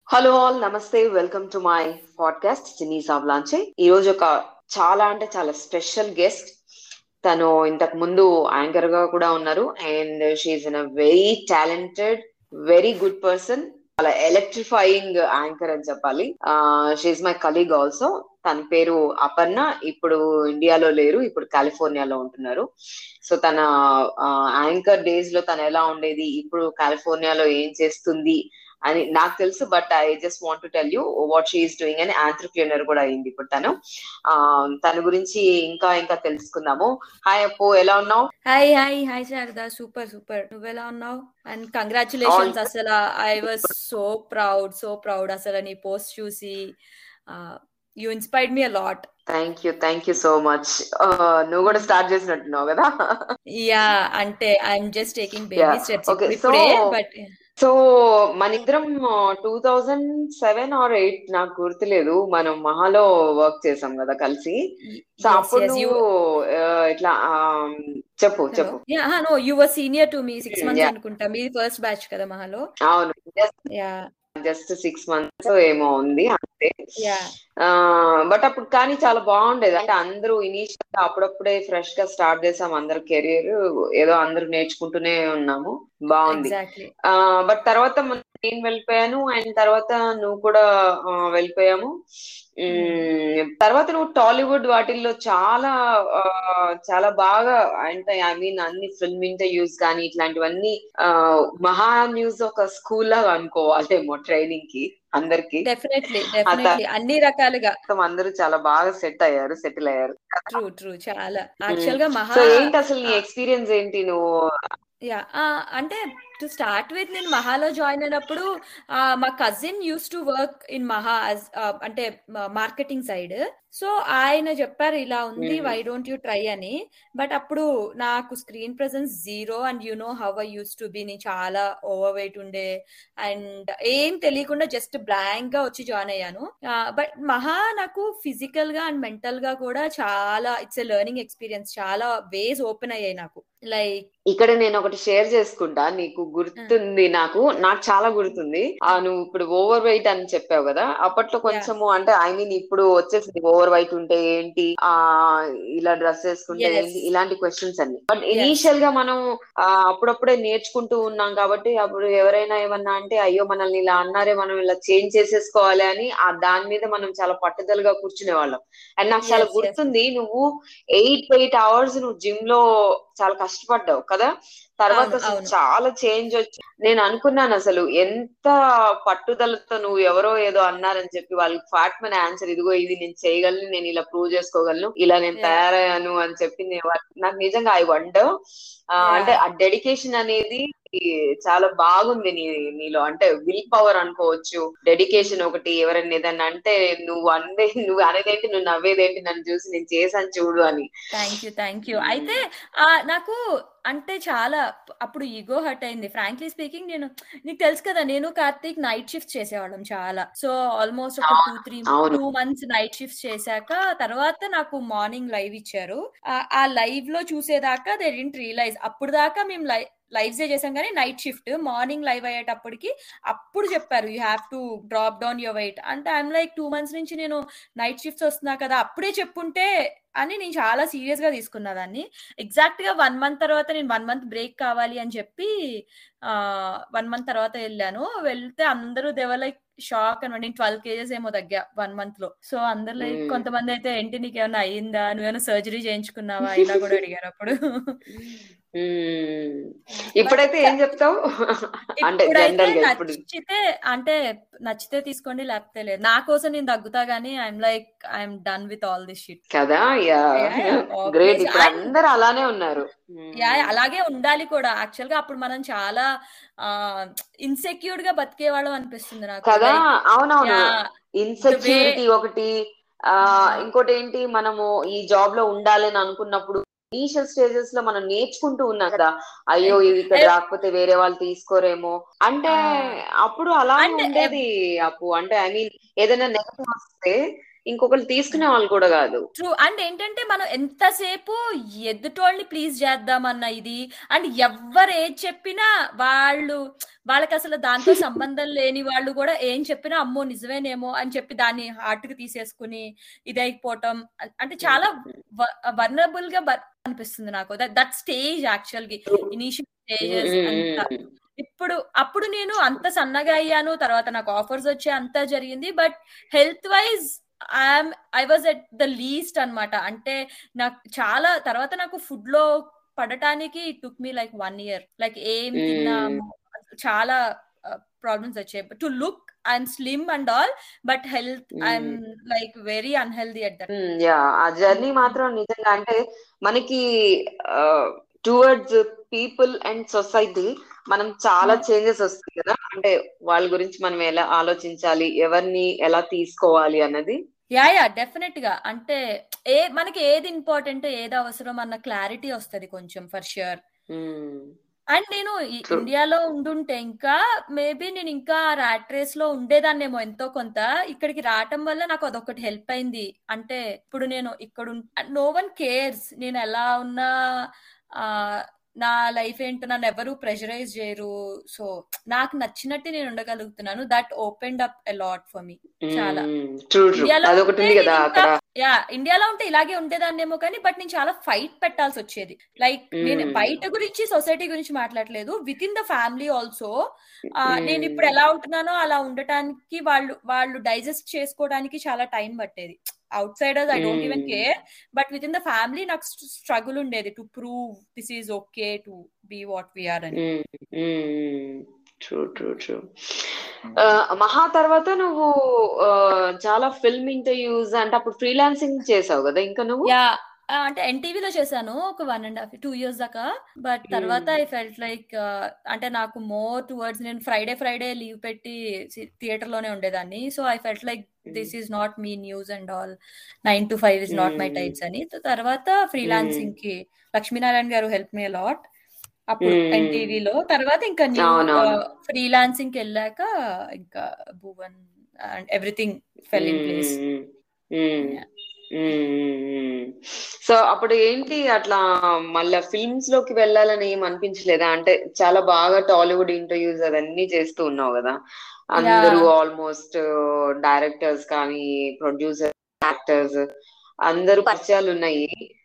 Hello all నమస్తే welcome to my podcast Chinni సావ్లాంచే ఈ రోజు ఒక చాలా అంటే చాలా స్పెషల్ గెస్ట్ తను ఇంతకు ముందు యాంకర్ గా కూడా ఉన్నారు and she's in a very talented very good person చాలా ఎలక్ట్రిఫైయింగ్ యాంకర్ అని చెప్పాలి షీఈ్ మై కలీగ్ ఆల్సో తన పేరు అపర్ణ ఇప్పుడు ఇండియాలో లేరు ఇప్పుడు కాలిఫోర్నియాలో ఉంటున్నారు సో తన యాంకర్ డేస్ లో తను ఎలా ఉండేది ఇప్పుడు కాలిఫోర్నియాలో ఏం చేస్తుంది అని నాకు తెలుసు but I just want to tell you what she's doing అని ఆంటర్ప్రినర్ కూడా అయింది ఇప్పుడు తను ఆ తన గురించి ఇంకా ఇంకా తెలుసుకుందాము హాయ్ అప్పు ఎలా ఉన్నావు hi hi hi Sharada super super నువ్వు ఎలా ఉన్నావు అండ్ కంగ్రాచులేషన్స్ అసలు I was so proud so proud అసలు నీ పోస్ట్ చూసి you inspired me a lot thank you thank you so much నువ్వు కూడా స్టార్ట్ చేసినట్టున్నావు కదా యా అంటే I'm just taking baby steps ఇప్పుడే బట్ సో మన ఇద్దరం two thousand seven or eight నాకు గుర్తులేదు మనం మహాలో వర్క్ చేసాం కదా కలిసి సో అప్పుడు నువ్వు ఇట్లా చెప్పు చెప్పు no you were senior to me six months అనుకుంటా మీ ఫస్ట్ బ్యాచ్ కదా మహాలో అవును యా జస్ట్ సిక్స్ మంత్స్ ఏమో ఉంది అంతే బట్ అప్పుడు కానీ చాలా బాగుండేది అంటే అందరూ ఇనీషియల్ గా అప్పుడప్పుడే ఫ్రెష్ గా స్టార్ట్ చేసాం అందరు కెరీర్ ఏదో అందరూ నేర్చుకుంటూనే ఉన్నాము బాగుంది బట్ తర్వాత నేను వెళ్ళిపోయాను అండ్ తర్వాత నువ్వు కూడా వెళ్ళిపోయాము తర్వాత నువ్వు టాలీవుడ్ వాటిల్లో చాలా చాలా బాగా అంటే ఐ మీన్ అన్ని ఫిల్మ్ ఇంటర్వ్యూస్ కానీ ఇట్లాంటివన్నీ మహా న్యూస్ ఒక స్కూల్ లాగా అనుకోవాలేమో ట్రైనింగ్ కి అందరికి డెఫినెట్లీ అన్ని రకాలుగా అందరూ చాలా బాగా సెట్ అయ్యారు సెటిల్ అయ్యారు ట్రూ ట్రూ చాలా యాక్చువల్ గా మహా ఏంటి అసలు నీ ఎక్స్పీరియన్స్ ఏంటి నువ్వు యా అంటే టు స్టార్ట్ విత్ నేను మహాలో జాయిన్ అయినప్పుడు మా cousin used to work in Maha అంటే మార్కెటింగ్ సైడ్ సో ఆయన చెప్పారు ఇలా ఉంది వై డోంట్ యూ ట్రై అని బట్ అప్పుడు నాకు screen presence zero and you know how I used to be నేను చాలా ఓవర్ వెయిట్ ఉండే అండ్ ఏం తెలియకుండా జస్ట్ బ్లాంక్ గా వచ్చి జాయిన్ అయ్యాను బట్ మహా నాకు ఫిజికల్ గా అండ్ మెంటల్ గా కూడా చాలా ఇట్స్ ఎ లెర్నింగ్ ఎక్స్పీరియన్స్ చాలా వేస్ ఓపెన్ అయ్యాయి నాకు లైక్ ఇక్కడ నేను ఒకటి షేర్ చేసుకుంటా నీకు గుర్తుంది నాకు నాకు చాలా గుర్తుంది ఆ నువ్వు ఇప్పుడు ఓవర్ వెయిట్ అని చెప్పావు కదా అప్పట్లో కొంచెము అంటే ఐ మీన్ ఇప్పుడు వచ్చేసింది ఓవర్ వెయిట్ ఉంటే ఏంటి ఆ ఇలా డ్రెస్ వేసుకుంటే ఏంటి ఇలాంటి క్వశ్చన్స్ అన్ని బట్ ఇనీషియల్ గా మనం అప్పుడప్పుడే నేర్చుకుంటూ ఉన్నాం కాబట్టి అప్పుడు ఎవరైనా ఏమన్నా అంటే అయ్యో మనల్ని ఇలా అన్నారే మనం ఇలా చేంజ్ చేసేసుకోవాలి అని ఆ దాని మీద మనం చాలా పట్టుదలగా కూర్చునే వాళ్ళం అండ్ నాకు చాలా గుర్తుంది నువ్వు ఎయిట్ ఎయిట్ అవర్స్ నువ్వు జిమ్ లో చాలా కష్టపడ్డావు కదా తర్వాత అసలు చాలా చేంజ్ వచ్చి నేను అనుకున్నాను అసలు ఎంత పట్టుదలతో నువ్వు ఎవరో ఏదో అన్నారని చెప్పి వాళ్ళకి ఫ్యాట్ మన ఆన్సర్ ఇదిగో ఇది నేను చేయగలను నేను ఇలా ప్రూవ్ చేసుకోగలను ఇలా నేను తయారయ్యాను అని చెప్పి నాకు నిజంగా ఐ వండర్ అంటే ఆ డెడికేషన్ అనేది చాలా బాగుంది నీ నీలో అంటే విల్ పవర్ అనుకోవచ్చు డెడికేషన్ ఒకటి ఎవరైనా ఏదన్నా అంటే నువ్వు అందే నువ్వు అనేదేంటి నువ్వు నవ్వేదేంటి నన్ను చూసి నేను చేశాను చూడు అని థ్యాంక్ యూ థ్యాంక్ యూ అయితే నాకు అంటే చాలా అప్పుడు ఈగో హర్ట్ అయింది ఫ్రాంక్లీ స్పీకింగ్ నేను నీకు తెలుసు కదా నేను కార్తీక్ నైట్ షిఫ్ట్ చేసేవాళ్ళం చాలా సో ఆల్మోస్ట్ ఒక two three two months night shift చేశాక తర్వాత నాకు మార్నింగ్ లైవ్ ఇచ్చారు ఆ లైవ్ లో చూసేదాకా దే డింట్ రియలైజ్ అప్పుడు దాకా మేము లైవ్ లైవ్సే చేసాం కానీ నైట్ షిఫ్ట్ మార్నింగ్ లైవ్ అయ్యేటప్పటికి అప్పుడు చెప్పారు you have to drop down your weight అంటే ఐఎమ్ లైక్ టూ మంత్స్ నుంచి నేను నైట్ షిఫ్ట్స్ వస్తున్నా కదా అప్పుడే చెప్పుంటే అని నేను చాలా సీరియస్ గా తీసుకున్నా దాన్ని ఎగ్జాక్ట్ గా వన్ మంత్ తర్వాత నేను వన్ మంత్ బ్రేక్ కావాలి అని చెప్పి వన్ మంత్ తర్వాత వెళ్ళాను వెళ్తే అందరూ దేవర్ లైక్ షాక్ అనమాట నేను ట్వెల్వ్ కేజెస్ ఏమో తగ్గా వన్ మంత్ లో సో అందరు లైక్ కొంతమంది అయితే ఏంటి నీకేమైనా అయ్యిందా నువ్వేమైనా సర్జరీ చేయించుకున్నావా ఇలా కూడా అడిగారు అప్పుడు ఇప్పుడైతే ఏం చెప్తావు అంటే నచ్చితే అంటే నచ్చితే తీసుకోండి లేకపోతే లేదు నా కోసం నేను తగ్గుతా గానీ I'm like I'm done with all this shit కదా గ్రేట్ ఇప్పుడు అందరు అలానే ఉన్నారు యా అలాగే ఉండాలి కూడా యాక్చువల్ గా అప్పుడు మనం చాలా ఇన్సెక్యూర్డ్ గా బతికే వాళ్ళం అనిపిస్తుంది నాకు కదా అవునవును ఇన్సెక్యూరిటీ ఒకటి ఆ ఇంకోటి ఏంటి మనము ఈ జాబ్ లో ఉండాలని అనుకున్నప్పుడు ఇనీషియల్ స్టేజెస్ లో మనం నేర్చుకుంటూ ఉన్నాం కదా అయ్యో ఇది ఇక్కడ రాకపోతే వేరే వాళ్ళు తీసుకోరేమో అంటే అప్పుడు అలా ఉండేది అప్పు అంటే ఐ మీన్ ఏదైనా నెగటివ్ వస్తే ఇంకొకరు తీసుకునే వాళ్ళు కూడా కాదు ట్రూ అండ్ ఏంటంటే మనం ఎంతసేపు ఎదుటోళ్ళని ప్లీజ్ చేద్దామన్న ఇది అండ్ ఎవ్వరు ఏది చెప్పినా వాళ్ళు వాళ్ళకి అసలు దాంతో సంబంధం లేని వాళ్ళు కూడా ఏం చెప్పినా అమ్మో నిజమేనేమో అని చెప్పి దాన్ని హార్ట్ కి తీసేసుకుని ఇదైపోవటం అ- అంటే చాలా వర్నబుల్ గా బ- అనిపిస్తుంది నాకు దట్ స్టేజ్ యాక్చువల్ గా ఇనీషియల్ స్టేజెస్ అంతా ఇప్పుడు అప్పుడు నేను అంత సన్నగా అయ్యాను తర్వాత నాకు ఆఫర్స్ వచ్చే అంతా జరిగింది but health wise I'm I was at the least అన్నమాట అంటే నాకు చాలా తర్వాత నాకు ఫుడ్ లో పడటానికి took me like one year like ఏం తిన్నాము చాలా ప్రాబ్లమ్స్ వచ్చాయి to look I'm slim and all but health I'm like very unhealthy at that yeah ఆ జర్నీ మాత్రం నిజంగా అంటే మనకి టువర్డ్స్ పీపుల్ అండ్ సొసైటీ మనం చాలా చేంజెస్ వస్తాయి కదా అంటే వాళ్ళ గురించి మనం ఎలా ఆలోచించాలి ఎవరిని ఎలా తీసుకోవాలి అన్నది యా యా డెఫినెట్ గా అంటే ఏ మనకి ఏది ఇంపార్టెంట్ ఏది అవసరం అన్న క్లారిటీ వస్తది కొంచెం ఫర్ ష్యూర్ అండ్ నేను ఈ- True. ఇండియాలో ఉండుంటే ఇంకా మేబీ నేను ఇంకా ర్యాట్ రేస్ లో ఉండేదాన్నేమో ఎంతో కొంత ఇక్కడికి రావటం వల్ల నాకు అదొకటి హెల్ప్ అయింది అంటే ఇప్పుడు నేను ఇక్కడ నో వన్ కేర్స్ నేను ఎలా ఉన్నా ఆ నా లైఫ్ ఏంటో నన్ను ఎవరు ప్రెషరైజ్ చేయరు సో నాకు నచ్చినట్టు నేను ఉండగలుగుతున్నాను that opened up a lot for me చాలా. ట్రూ ట్రూ ఇండియాలో అదొకటి ఉంది ఉంటే కదా నేను అక్కడ యా ఇండియాలో ఉంటే ఇలాగే ఉండేదాన్నేమో కానీ బట్ నేను చాలా ఫైట్ పెట్టాల్సి వచ్చేది లైక్ నేను Mm. బయట గురించి సొసైటీ గురించి మాట్లాడలేదు within the family also Mm. నేను ఇప్పుడు ఎలా ఉంటున్నానో అలా ఉండటానికి వాళ్ళు వాళ్ళు డైజెస్ట్ చేసుకోవడానికి చాలా టైం పట్టేది outsiders I don't even Mm. Care but within the family నాకు స్ట్రగుల్ ఉండేది to prove this is okay to be what we are అని ట్రూ ట్రూ ట్రూ మహా తర్వాత నువ్వు ఆ, చాలా ఫిల్మ్ ఇంటర్వ్యూస్ అంటే అప్పుడు ఫ్రీలాన్సింగ్ చేసావు కదా ఇంకా నువ్వు యా అంటే ఎన్టీవీలో చేశాను ఒక one and half two years దాకా బట్ తర్వాత ఐ ఫెల్ట్ లైక్ అంటే నాకు మోర్ టువర్డ్స్ నేను ఫ్రైడే ఫ్రైడే లీవ్ పెట్టి థియేటర్ లోనే ఉండేదాన్ని so I felt like this is not me news and all nine to five is not my Mm. Types అని త- తర్వాత ఫ్రీలాన్సింగ్ కి Lakshminarayana garu help me lot అప్పుడు Mm. ఎన్టీవీలో తర్వాత ఇంకా న్యూ అవునవును. ఫ్రీలాన్సింగ్ కి వెళ్ళాక ఇంకా Bhuvan and everything full in place Yeah. So అప్పుడు ఏంటి అట్లా మళ్ళా ఫిల్మ్స్ లోకి వెళ్ళాలని ఏం అనిపించలేదా అంటే చాలా బాగా టాలీవుడ్ ఇంటర్వ్యూస్ అవన్నీ చేస్తూ ఉన్నావు కదా అందరూ ఆల్మోస్ట్ డైరెక్టర్స్ కానీ ప్రొడ్యూసర్ యాక్టర్స్ అందరూ పరిచయాలు ఉన్నాయి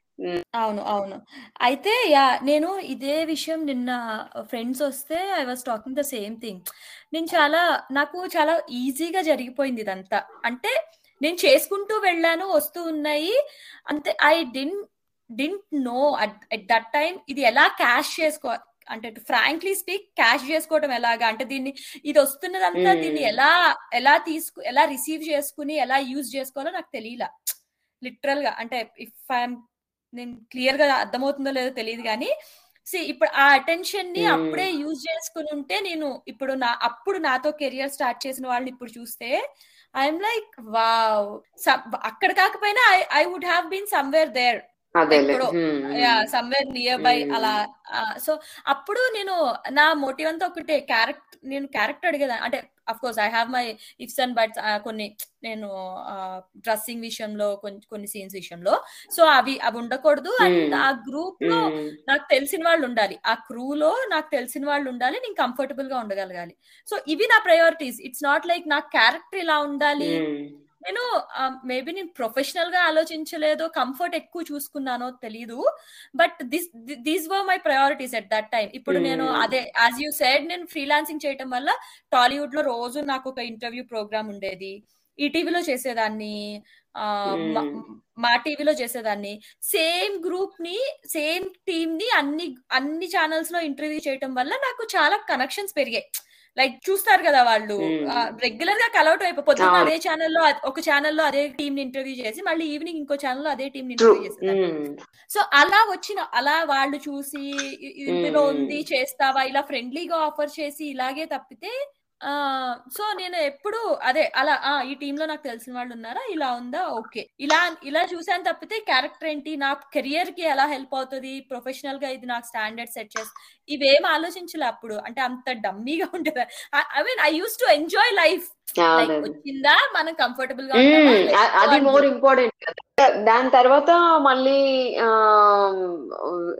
అవును అవును అయితే యా నేను ఇదే విషయం నిన్న ఫ్రెండ్స్ వస్తే I was talking the same thing నేను చాలా నాకు చాలా ఈజీగా జరిగిపోయింది ఇదంతా అంటే నేను చేసుకుంటూ వెళ్ళాను వస్తూ ఉన్నాయి అంతే I didn't didn't know at that time ఇది ఎలా క్యాష్ చేసుకో అంటే ఫ్రాంక్లీ స్పీక్ క్యాష్ చేసుకోవడం ఎలాగా అంటే దీన్ని ఇది వస్తున్నదంతా Hmm. దీన్ని ఎలా ఎలా తీసుకు ఎలా రిసీవ్ చేసుకుని ఎలా యూజ్ చేసుకోవాలో నాకు తెలియలా లిటరల్ గా అంటే ఇఫ్ ఐఎమ్ నేను క్లియర్ గా అర్థమవుతుందో లేదో తెలియదు కానీ సి ఇప్పుడు ఆ అటెన్షన్ ని Hmm. అప్పుడే యూజ్ చేసుకుని ఉంటే నేను ఇప్పుడు నా అప్పుడు నాతో కెరియర్ స్టార్ట్ చేసిన వాళ్ళని ఇప్పుడు చూస్తే ఐఎమ్ లైక్ వావ్ అక్కడ కాకపోయినా I I would have been somewhere there అదేలే ఎక్కడో, సమ్వేర్ నియర్ బై Hmm. అలా సో అప్పుడు నేను నా మోటివ్ అంతా ఒకటే క్యారెక్టర్ నేను క్యారెక్టర్ అడిగేదా అంటే of course I have my ifs and buts కొన్ని నేను డ్రెస్సింగ్ విషయంలో కొన్ని కొన్ని సీన్స్ విషయంలో సో అవి అవి ఉండకూడదు అండ్ Hmm. ఆ గ్రూప్ లో నాకు తెలిసిన వాళ్ళు ఉండాలి ఆ క్రూలో నాకు తెలిసిన వాళ్ళు ఉండాలి నేను కంఫర్టబుల్ గా ఉండగలగాలి సో ఇవి నా ప్రయారిటీస్ ఇట్స్ నాట్ లైక్ నా క్యారెక్టర్ ఇలా ఉండాలి నేను మేబీ నేను ప్రొఫెషనల్ గా ఆలోచించలేదో కంఫర్ట్ ఎక్కువ చూసుకున్నానో తెలీదు but this these were my priorities at that time ఇప్పుడు నేను Hmm. అదే యాజ్ యూ సైడ్ నేను ఫ్రీలాన్సింగ్ చేయటం వల్ల టాలీవుడ్ లో రోజు నాకు ఒక ఇంటర్వ్యూ ప్రోగ్రామ్ ఉండేది ఈ టీవీలో చేసేదాన్ని ఆ, మా- మా టీవీలో చేసేదాన్ని సేమ్ గ్రూప్ ని సేమ్ టీమ్ ని అన్ని అన్ని ఛానల్స్ లో ఇంటర్వ్యూ చేయటం వల్ల నాకు చాలా కనెక్షన్స్ పెరిగాయి లైక్ చూస్తారు కదా వాళ్ళు Hmm. రెగ్యులర్ గా కలవటం అయిపో పొద్దున్న అవును. అదే ఛానల్లో ఒక ఛానల్లో అదే టీమ్ ని ఇంటర్వ్యూ చేసి మళ్ళీ ఈవినింగ్ ఇంకో ఛానల్లో అదే టీమ్ ని ట్రూ ఇంటర్వ్యూ చేసేదాన్ని సో అలా వచ్చిన అలా వాళ్ళు చూసి ఇ- ఇందులో Hmm. ఉంది చేస్తావా ఇలా ఫ్రెండ్లీగా ఆఫర్ చేసి ఇలాగే తప్పితే ఆ సో నేను ఎప్పుడు అదే అలా ఆ ఈ టీమ్ లో నాకు తెలిసిన వాళ్ళు ఉన్నారా ఇలా ఉందా ఓకే ఇలా ఇలా చూసాను తప్పితే క్యారెక్టర్ ఏంటి నా కెరియర్ కి ఎలా హెల్ప్ అవుతుంది ప్రొఫెషనల్ గా ఇది నాకు స్టాండర్డ్ సెట్ చేసి ఇవేం ఆలోచించలే అప్పుడు అంటే అంత డమ్మీగా ఉండేది I mean I used to enjoy life like వచ్చిందా మనం కంఫర్టబుల్ గా ఉన్నామా? మ్మ్. అ- అది లేదు. మోర్ ఇంపార్టెంట్ కదా దాని తర్వాత మళ్ళీ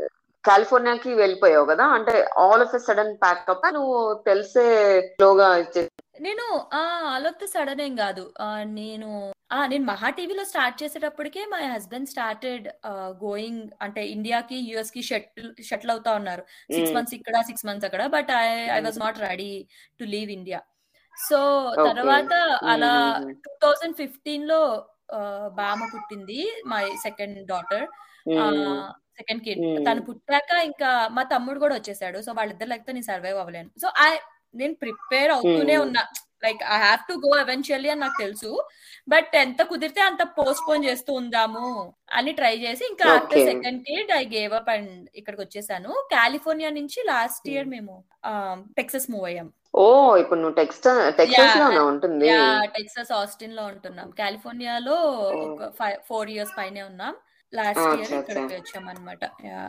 కాలిఫోర్నియాకి వెళ్ళిపోయావు కదా అంటే all of a sudden pack up నువ్వు తెలిసే స్లోగా నేను ఆల్ ఆఫ్ ద సడన్ ఏం కాదు ఆ, నేను ఆ నేను మహా టీవీలో స్టార్ట్ చేసేటప్పటికే మై హస్బెండ్ స్టార్టెడ్ గోయింగ్ అంటే ఇండియాకి యుఎస్ కి షటిల్ షటిల్ అవుతా ఉన్నారు సిక్స్ Mm. మంత్స్ ఇక్కడ సిక్స్ మంత్స్ అక్కడ but I I was not ready to leave India so Okay. తర్వాత అలా Mm. టూ థౌజండ్ ఫిఫ్టీన్ లో ఆ, బామ పుట్టింది my second daughter second kid Hmm. తను పుట్టాక ఇంకా మా తమ్ముడు కూడా వచ్చేసాడు సో వాళ్ళిద్దరు లేకపోతే నేను సర్వైవ్ అవ్వలేను సో ఐ నేను ప్రిపేర్ అవుతూనే Hmm. ఉన్నా like I have to go eventually అని నాకు తెలుసు బట్ ఎంత కుదిరితే అంత పోస్ట్ పోన్ చేస్తూ ఉందాము అని ట్రై చేసి ఇంకా after Okay. Second kid I gave up and ఇక్కడికి వచ్చేసాను కాలిఫోర్నియా నుంచి లాస్ట్ ఇయర్ మేము టెక్సస్ మూవ్ అయ్యాం ఓ ఇప్పుడు నువ్వు టెక్స్ట్ టెక్సస్ Yeah. లోనే ఉంటుంది యా టెక్సస్ ఆస్టిన్ లో ఉంటున్నాం కాలిఫోర్నియాలో Oh. ఒక ఫైవ్ ఫోర్ ఇయర్స్ పైనే ఉన్నాం లాస్ట్ Ah, ఇయర్ అచ్చా, ఇక్కడికి అచ్చా. వచ్చాం అనమాట యా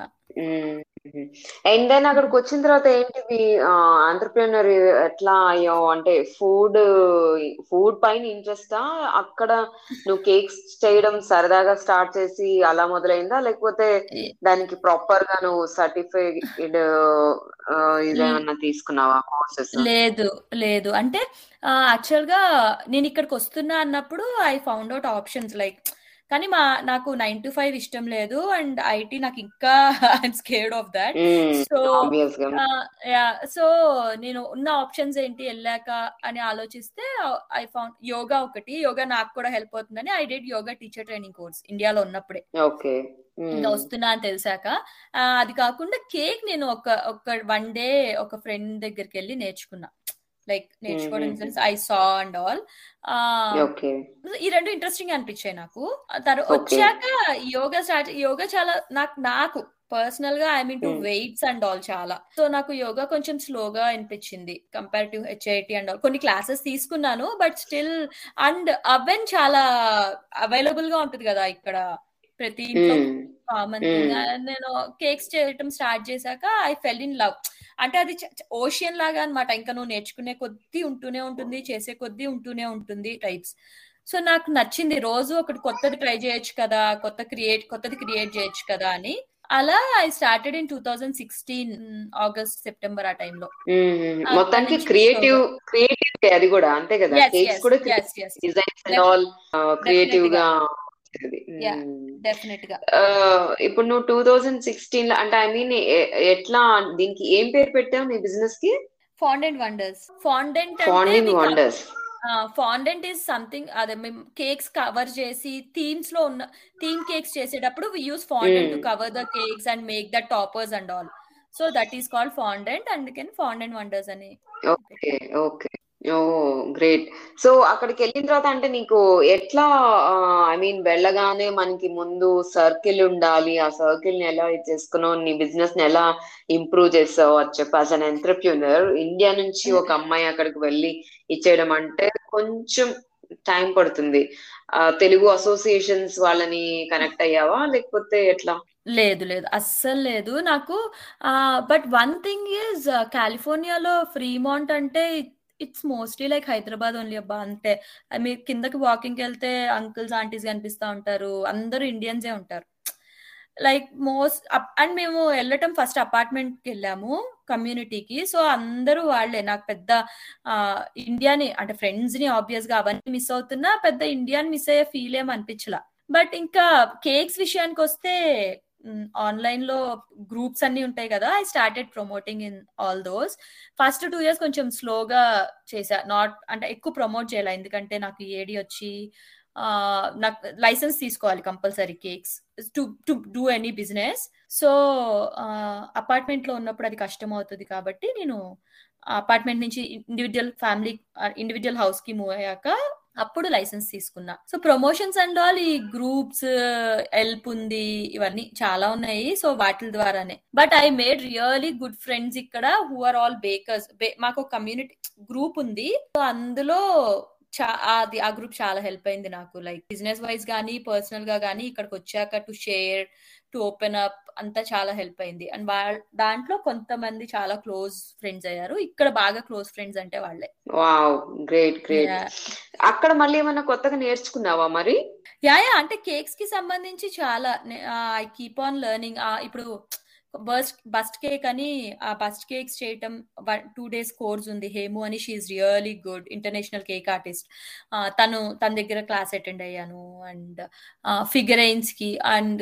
అండ్ దెన్ అక్కడికి వచ్చిన తర్వాత ఏంటిది ఆంటర్ప్రినర్ ఎట్లా అయ్యావు అంటే ఫుడ్ ఫుడ్ పైన ఇంట్రెస్టా అక్కడ నువ్వు కేక్స్ చేయడం సరదాగా స్టార్ట్ చేసి అలా మొదలైందా లేకపోతే ఏ- దానికి ప్రాపర్ గా నువ్వు సర్టిఫైడ్ ఇదేమన్నా తీసుకున్నావా కోర్సెస్ లేదు లేదు అంటే యాక్చువల్ గా నేను ఇక్కడికి వస్తున్నా అన్నప్పుడు I found out options like కానీ మా నాకు నైన్ టు ఫైవ్ ఇష్టం లేదు అండ్ ఐటీ నాకు ఇంకా I'm scared of that so obvious గా యా సో నేను ఉన్న ఆప్షన్స్ ఏంటి వెళ్ళాక అని ఆలోచిస్తే ఐ ఫౌండ్ యోగా ఒకటి యోగా నాకు కూడా హెల్ప్ అవుతుందని I did yoga teacher training course ఇండియాలో ఉన్నప్పుడే ఓకే ఇంకా వస్తున్నా అని తెలిసాక ఆ, అది కాకుండా కేక్ నేను ఒక ఒక వన్ డే ఒక ఫ్రెండ్ దగ్గరికి వెళ్ళి నేర్చుకున్నా లైక్ నేర్చుకోవడం Mhm. I saw and all okay ఈ రెండు ఇంట్రెస్టింగ్ అనిపించాయి నాకు తర్వాత Okay. వచ్చాక యోగా స్టార్ట్ యోగా చాలా నాకు నాకు పర్సనల్ గా I mean to Hmm. Weights and all చాలా సో నాకు యోగా కొంచెం స్లోగా అనిపించింది compare to HIIT and all కొన్ని క్లాసెస్ తీసుకున్నాను బట్ స్టిల్ అండ్ అవెన్ చాలా అవైలబుల్ గా ఉంటుంది కదా ఇక్కడ ప్రతి ఇంట్లో కామన్ థింగ్ Mm. నేను కేక్స్ చేయటం స్టార్ట్ చేశాక ఐ ఫెల్ ఇన్ లవ్ అంటే అది ఓషియన్ లాగా అన్నమాట ఇంకా నువ్వు నేర్చుకునే కొద్దీ ఉంటూనే ఉంటుంది చేసే కొద్దీ ఉంటూనే ఉంటుంది టైప్స్ సో నాకు నచ్చింది రోజు ఒకటి కొత్తది ట్రై చేయొచ్చు కదా కొత్త క్రియేట్ కొత్తది క్రియేట్ చేయొచ్చు కదా అని అలా I started in two thousand sixteen August September ఆ టైంలో మొత్తానికి నుంచి క్రియేటివ్ క్రియేటివ్ అది కూడా అంతే కదా ఎస్ కేక్స్ ఎస్ కూడా S S designs and all creative గా వచ్చేది. Yeah. Mm. డెఫినెట్ గా ఆ, ఇప్పుడు నువ్వు టూ థౌజండ్ సిక్స్టీన్ లో అంటే ఐ మీన్ ఎట్లా దీనికి ఏం పేరు పెట్టావు నీ బిజినెస్ కి ఫాండెంట్ వండర్స్ ఫాండెంట్ ఫాండింగ్ అంటే వండర్స్ ఫాండెంట్ ఈస్ సంథింగ్ అదే మేము కేక్స్ కవర్ చేసి థీమ్స్ లో ఉన్న థీమ్ కేక్స్ చేసేటప్పుడు we use fondant to Mm. Cover the cakes and make the toppers and all so that is called fondant అందుకని fondant wonders అని okay okay oh great so అక్కడికి వెళ్ళిన తర్వాత అంటే నీకు ఎట్లా ఐ మీన్ వెళ్ళగానే మనకి ముందు సర్కిల్ ఉండాలి ఆ సర్కిల్ ని ఎలా ఇది చేసుకున్నావు నీ బిజినెస్ ని ఎలా ఇంప్రూవ్ చేసావు అని చెప్పి యాజ్ అన్ ఎంటర్ప్రినర్ ఇండియా నుంచి ఒక అమ్మాయి అక్కడికి వెళ్ళి ఇచ్చేయడం అంటే కొంచెం టైం పడుతుంది ఆ, తెలుగు అసోసియేషన్స్ వాళ్ళని కనెక్ట్ అయ్యావా లేకపోతే ఎట్లా లేదు లేదు అస్సలు లేదు నాకు బట్ వన్ థింగ్ ఈజ్ కాలిఫోర్నియాలో ఫ్రీమాంట్ అంటే it's mostly like Hyderabad only అబ్బా అంతే మీరు కిందకి వాకింగ్కి వెళ్తే అంకుల్స్ ఆంటీస్ కనిపిస్తా ఉంటారు అందరూ ఇండియన్సే ఉంటారు లైక్ మోస్ట్ అండ్ మేము వెళ్ళటం ఫస్ట్ అపార్ట్మెంట్కి వెళ్ళాము కమ్యూనిటీకి సో అందరూ వాళ్ళే నాకు పెద్ద ఇండియాని అంటే ఫ్రెండ్స్ ని ఆబ్వియస్ గా అవన్నీ మిస్ అవుతున్నా పెద్ద ఇండియాని మిస్ అయ్యే ఫీల్ ఏం అనిపించలా బట్ ఇంకా కేక్స్ విషయానికి వస్తే ఆన్లైన్ లో గ్రూప్స్ అన్ని ఉంటాయి కదా I started promoting in all those first two years కొంచెం స్లోగా చేసా నాట్ అంటే ఎక్కువ ప్రమోట్ చేయాలి ఎందుకంటే నాకు ఏడి వచ్చి నాకు లైసెన్స్ తీసుకోవాలి compulsory cakes to to do any business so apartment లో ఉన్నప్పుడు అది కష్టం అవుతుంది కాబట్టి నేను అపార్ట్మెంట్ నుంచి ఇండివిజువల్ ఫ్యామిలీ ఇండివిజువల్ హౌస్ కి మూవ్ అయ్యాక అప్పుడు లైసెన్స్ తీసుకున్నా సో ప్రమోషన్స్ అండ్ ఆల్ ఈ గ్రూప్స్ హెల్ప్ ఉంది ఇవన్నీ చాలా ఉన్నాయి సో వాటి ద్వారానే but I made really good friends ఇక్కడ హూ ఆర్ ఆల్ బేకర్స్ మాకు కమ్యూనిటీ గ్రూప్ ఉంది సో అందులో అది ఆ గ్రూప్ చాలా హెల్ప్ అయింది నాకు లైక్ బిజినెస్ వైజ్ కానీ పర్సనల్ గా కానీ ఇక్కడికి వచ్చాక to share to open up అంతా చాలా హెల్ప్ అయింది అండ్ దాంట్లో కొంతమంది చాలా క్లోజ్ ఫ్రెండ్స్ అయ్యారు ఇక్కడ బాగా క్లోజ్ ఫ్రెండ్స్ అంటే వాళ్ళే వావ్ గ్రేట్ గ్రేట్ అక్కడ మళ్ళీ ఏమైనా కొత్తగా నేర్చుకున్నావా మరి యా యా అంటే కేక్స్ కి సంబంధించి చాలా ఐ కీప్ ఆన్ లెర్నింగ్ ఇప్పుడు బస్ట్ బస్ట్ కేక్ అని ఆ బస్ట్ కేక్స్ చేయటం టూ డేస్ కోర్స్ ఉంది హేము అని she's really good international cake artist తను తన దగ్గర క్లాస్ అటెండ్ అయ్యాను అండ్ ఫిగరైన్స్ కి అండ్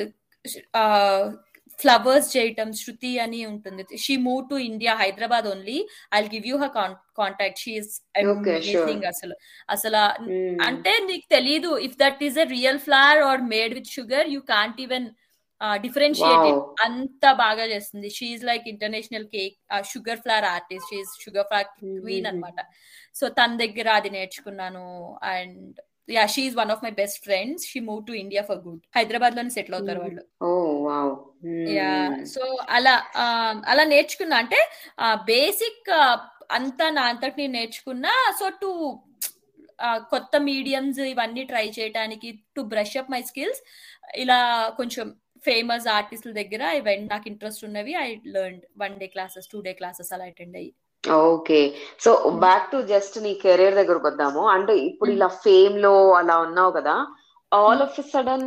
ఫ్లవర్స్ చేయటం శృతి అని ఉంటుంది she move to India Hyderabad only I give you her contact she's amazing అసలు అసలు అంటే నీకు తెలీదు if that is a real flower or made with sugar you can't even differentiate అంత బాగా చేస్తుంది she's like international cake sugar flower artist she's sugar flower queen అనమాట so తన దగ్గర అది నేర్చుకున్నాను and yeah she's one of my best friends she move to India for good Hyderabad లోనే settle అవుతారు వాళ్ళు యా సో అలా అలా నేర్చుకున్నా అంటే బేసిక్ అంతా నా అంతటి నేను నేర్చుకున్నా సో టు కొత్త మీడియంస్ ఇవన్నీ ట్రై చేయడానికి to brush up my skills ఇలా కొంచెం ఫేమస్ ఆర్టిస్టుల దగ్గర ఐ వెంట్ నాకు ఇంట్రెస్ట్ ఉన్నవి I learn one day classes two day classes అలా అటెండ్ అయ్యి okay so back to just నీ కెరీర్ దగ్గరకు వద్దాము అంటే ఇప్పుడు ఇలా ఫేమ్ లో అలా ఉన్నావు కదా ఆల్ ఆఫ్ సడన్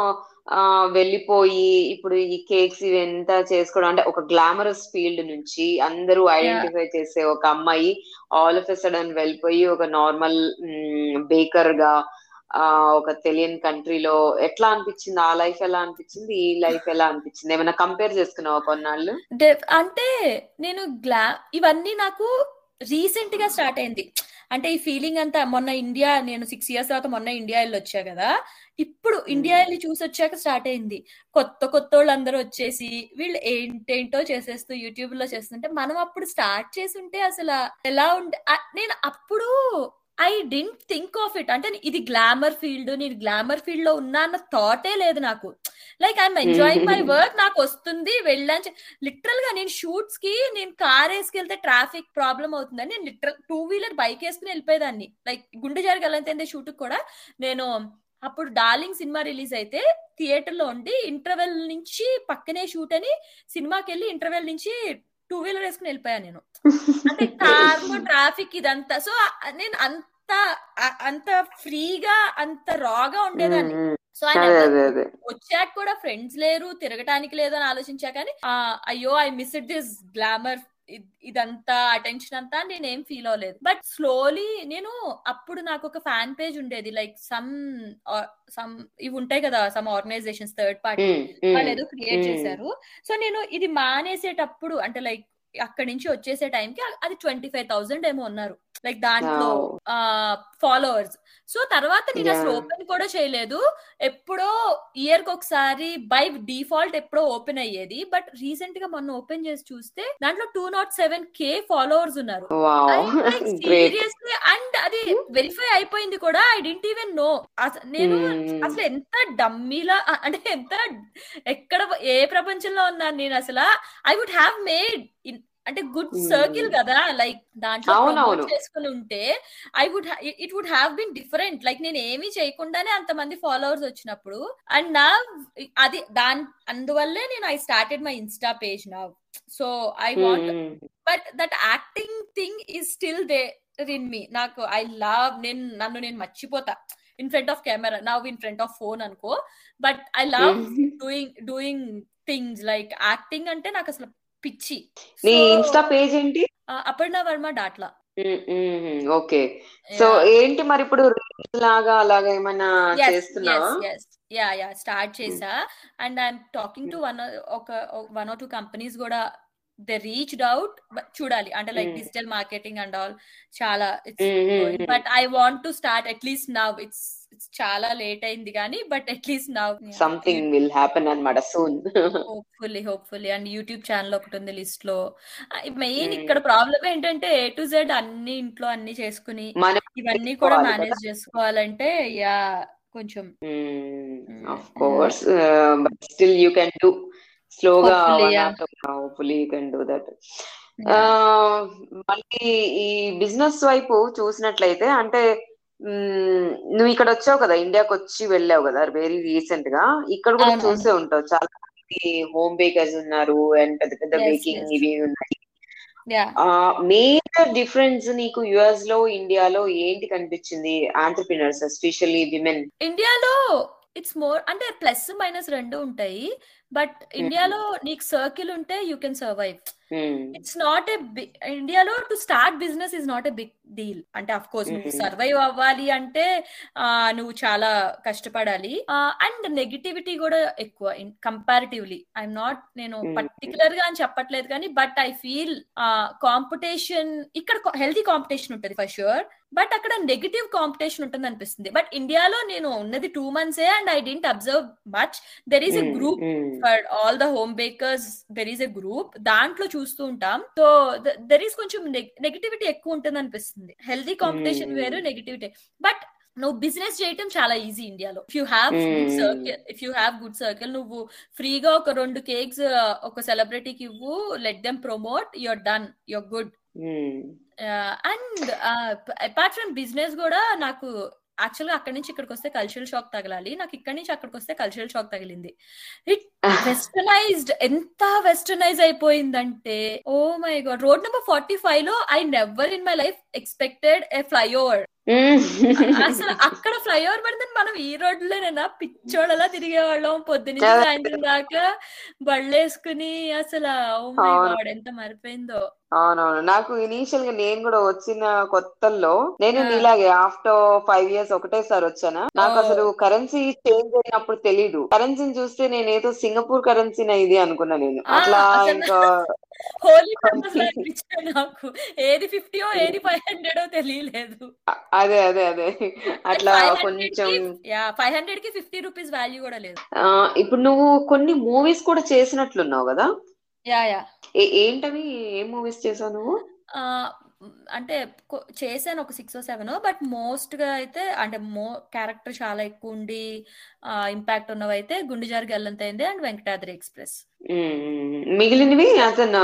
వెళ్ళిపోయి ఇప్పుడు ఈ కేక్స్ ఇవంతా చేసుకోవడం అంటే ఒక గ్లామరస్ ఫీల్డ్ నుంచి అందరూ ఐడెంటిఫై చేసే ఒక అమ్మాయి ఆల్ ఆఫ్ సడన్ వెళ్ళిపోయి ఒక నార్మల్ బేకర్ గా ఆ ఒక తెలియని కంట్రీలో ఎట్లా అనిపించింది ఆ లైఫ్ ఎలా అనిపించింది ఈ లైఫ్ ఎలా అనిపించింది ఏమైనా కంపేర్ చేసుకున్నావా కొన్నాళ్ళు అంటే నేను గ్లా ఇవన్నీ నాకు రీసెంట్ గా స్టార్ట్ అయింది అంటే ఈ ఫీలింగ్ అంతా మొన్న ఇండియా నేను సిక్స్ ఇయర్స్ తర్వాత మొన్న ఇండియా వెళ్ళి వచ్చా కదా ఇప్పుడు ఇండియా వెళ్ళి చూసి వచ్చాక స్టార్ట్ అయింది కొత్త కొత్త వాళ్ళు అందరూ వచ్చేసి వీళ్ళు ఏంటేంటో చేసేస్తూ యూట్యూబ్ లో చేస్తుంటే మనం అప్పుడు స్టార్ట్ చేసి ఉంటే అసలు ఎలా ఉంటే నేను అప్పుడు I didn't think of it అంటే ఇది గ్లామర్ ఫీల్డ్ నేను గ్లామర్ ఫీల్డ్ లో ఉన్నా అన్న థాటే లేదు నాకు like I'm enjoying my work నాకు వస్తుంది వెళ్ళని లిటరల్ గా నేను షూట్స్ కి నేను కార్ వేసుకెళ్తే ట్రాఫిక్ ప్రాబ్లం అవుతుందని నేను లిటరల్ టూ వీలర్ బైక్ వేసుకుని వెళ్ళిపోయేదాన్ని లైక్ గుండె జరగాలంటే షూట్ కూడా నేను అప్పుడు డార్లింగ్ సినిమా రిలీజ్ అయితే థియేటర్ లో ఉండి ఇంటర్వెల్ నుంచి పక్కనే షూట్ అని సినిమాకి వెళ్ళి ఇంటర్వెల్ నుంచి టూ వీలర్ వేసుకుని వెళ్ళిపోయాను నేను అంటే కార్ ట్రాఫిక్ ఇదంతా సో నేను అంత అంత ఫ్రీగా అంత రాగా ఉండేదాన్ని సో వచ్చాక కూడా ఫ్రెండ్స్ లేరు తిరగటానికి లేదు అని ఆలోచించా కానీ అయ్యో I miss it this glamour ఇదంతా అటెన్షన్ అంతా నేనేం ఫీల్ అవ్వలేదు బట్ స్లోలీ నేను అప్పుడు నాకు ఒక ఫ్యాన్ పేజ్ ఉండేది లైక్ సమ్ సమ్ ఇవి ఉంటాయి కదా సమ్ ఆర్గనైజేషన్స్ థర్డ్ పార్టీ వాళ్ళు ఏదో క్రియేట్ చేశారు సో నేను ఇది మానేసేటప్పుడు అంటే లైక్ అక్కడి నుంచి వచ్చేసే టైంకి అది ట్వంటీ ఫైవ్ థౌసండ్ ఏమో ఉన్నారు లైక్ దాంట్లో ఫాలోవర్స్ సో తర్వాత నేను అసలు ఓపెన్ కూడా చేయలేదు ఎప్పుడో ఇయర్ కి ఒకసారి బై డిఫాల్ట్ ఎప్పుడో ఓపెన్ అయ్యేది బట్ రీసెంట్ గా మొన్న ఓపెన్ చేసి చూస్తే దాంట్లో two nought seven K followers ఉన్నారు సీరియస్లీ అండ్ అది వెరిఫై అయిపోయింది కూడా ఐ డింట్ ఈవెన్ నో నేను అసలు ఎంత డమ్మీలా అంటే ఎంత ఎక్కడ ఏ ప్రపంచంలో ఉన్నాను నేను అసలు ఐ వుడ్ హ్యావ్ మేడ్ అంటే గుడ్ సర్కిల్ కదా లైక్ దాంట్లో చేసుకుని ఉంటే I would it would have been different like నేను ఏమీ చేయకుండానే అంతమంది ఫాలోవర్స్ వచ్చినప్పుడు అండ్ నా అది దాని అందువల్లే నేను I started my insta page నా so I want but that acting thing is still there in me నాకు ఐ లవ్ నేను నన్ను నేను మర్చిపోతా in front of camera now in front of phone అనుకో but I love doing doing things like acting అంటే నాకు అసలు పిచ్చి నీ ఇన్స్టా పేజ్ ఏంటి అపర్ణ వర్మ డాట్లా ఓకే సో ఏంటి మరి ఇప్పుడు లాగా అలాగా ఏమైనా చేస్తున్నావా యా యా స్టార్ట్ చేసా and I'm talking to one ఒక వన్ ఆర్ టూ కంపెనీస్ కూడా దే రీచ్డ్ అవుట్ చూడాలి అంటే like digital marketing and all చాలా it's but I want to start at least now it's చాలా లేట్ అయింది కానీ but at least now something will happen అన్నమాట soon hopefully hopefully and YouTube channel ఒకటి ఉంది లిస్ట్ లో మెయిన్ ఇక్కడ ప్రాబ్లం ఏంటంటే ఏ టు జెడ్ అన్ని ఇంట్లో అన్ని చేసుకుని ఇవన్నీ కూడా మేనేజ్ చేసుకోవాలంటే యా కొంచెం of course but still you can do స్లోగా hopefully you can do that మళ్ళీ ఈ బిజినెస్ వైపు చూసినట్లయితే అంటే నువ్వు ఇక్కడ వచ్చావు కదా ఇండియాకి వచ్చి వెళ్ళావు కదా వెరీ రీసెంట్ గా ఇక్కడ కూడా చూసే ఉంటావు చాలా మంది హోమ్ బేకర్స్ ఉన్నారు అండ్ పెద్ద పెద్ద బేకింగ్ ఇవి ఉన్నాయి మేజర్ డిఫరెన్స్ నీకు యుఎస్ లో ఇండియాలో ఏంటి కనిపించింది ఆంటర్ప్రినర్స్ ఎస్పెషల్లీ విమెన్ ఇండియాలో ఇట్స్ మోర్ అంటే ప్లస్ మైనస్ రెండు ఉంటాయి బట్ ఇండియాలో నీకు సర్కిల్ ఉంటే you can survive it's not a ఇండియాలో to start business is not a big deal అంటే అఫ్ కోర్స్ నువ్వు సర్వైవ్ అవ్వాలి అంటే నువ్వు చాలా కష్టపడాలి అండ్ నెగిటివిటీ కూడా ఎక్కువ కంపారిటివ్లీ ఐఎమ్ నాట్ నేను పర్టికులర్ గా అని చెప్పట్లేదు కానీ బట్ ఐ ఫీల్ కాంపిటీషన్ ఇక్కడ హెల్తీ కాంపిటీషన్ ఉంటుంది ఫర్ షూర్ బట్ అక్కడ నెగిటివ్ కాంపిటీషన్ ఉంటుంది అనిపిస్తుంది బట్ ఇండియాలో నేను ఉన్నది టూ మంత్సే and I didn't observe much there is a group for all the home bakers there is a group దాంట్లో చూస్తూ ఉంటాం సో దెర్ ఈస్ కొంచెం నెగిటివిటీ ఎక్కువ ఉంటుంది అనిపిస్తుంది హెల్దీ కాంపిటీషన్ వేరు నెగిటివిటీ బట్ నువ్వు బిజినెస్ చేయటం చాలా ఈజీ ఇండియాలో if you have good circle if you have good circle నువ్వు ఫ్రీగా ఒక రెండు కేక్స్ ఒక సెలబ్రిటీకి ఇవ్వు let them promote your done your good and apart from business కూడా నాకు యాక్చువల్ గా అక్కడి నుంచి ఇక్కడికి వస్తే కల్చరల్ షాక్ తగలాలి నాకు ఇక్కడి నుంచి అక్కడికి వస్తే కల్చరల్ షాక్ తగిలింది ఇట్ వెస్టర్నైజ్డ్ ఎంత వెస్టర్నైజ్ అయిపోయిందంటే oh my god road number forty five లో I never in my life expected a flyover అసలు అక్కడ ఫ్లైఓవర్ పడిందని మనం ఈ రోడ్లోనేనా పిచ్చోడలా తిరిగేవాళ్ళం పొద్దునుంచి సాయంత్రం దాకా బళ్ళేసుకుని అసలు ఓ మై గాడ్ ఎంత మరిపోయిందో అవునవును నాకు ఇనీషియల్ గా నేను కూడా వచ్చిన కొత్తల్లో నేను ఇలాగే ఆఫ్టర్ ఫైవ్ ఇయర్స్ ఒకటేసారి వచ్చానా నాకు అసలు కరెన్సీ చేంజ్ అయినప్పుడు తెలీదు కరెన్సీని చూస్తే నేను ఏదో సింగపూర్ కరెన్సీనా ఇది అనుకున్నా నేను అట్లా ఇంకా హోలీ నాకు ఏది ఫిఫ్టీయో ఏది ఫైవ్ హండ్రెడో తెలియలేదు అదే అదే అదే అట్లా కొంచెం ఫైవ్ హండ్రెడ్ కి ఫిఫ్టీ రూపీస్ వాల్యూ కూడా లేదు ఇప్పుడు నువ్వు కొన్ని మూవీస్ కూడా చేసినట్లున్నావు కదా యా యా ఏంటవి ఏం మూవీస్ చేసావు నువ్వు అంటే చేశాను ఒక సిక్స్ సెవెన్ బట్ మోస్ట్ గా అయితే అంటే మో క్యారెక్టర్ చాలా ఎక్కువ ఉండి ఇంపాక్ట్ ఉన్నవైతే గుండెజారి గల్లంతైంది అండ్ వెంకటాద్రి ఎక్స్ప్రెస్ మిగిలినవి అతను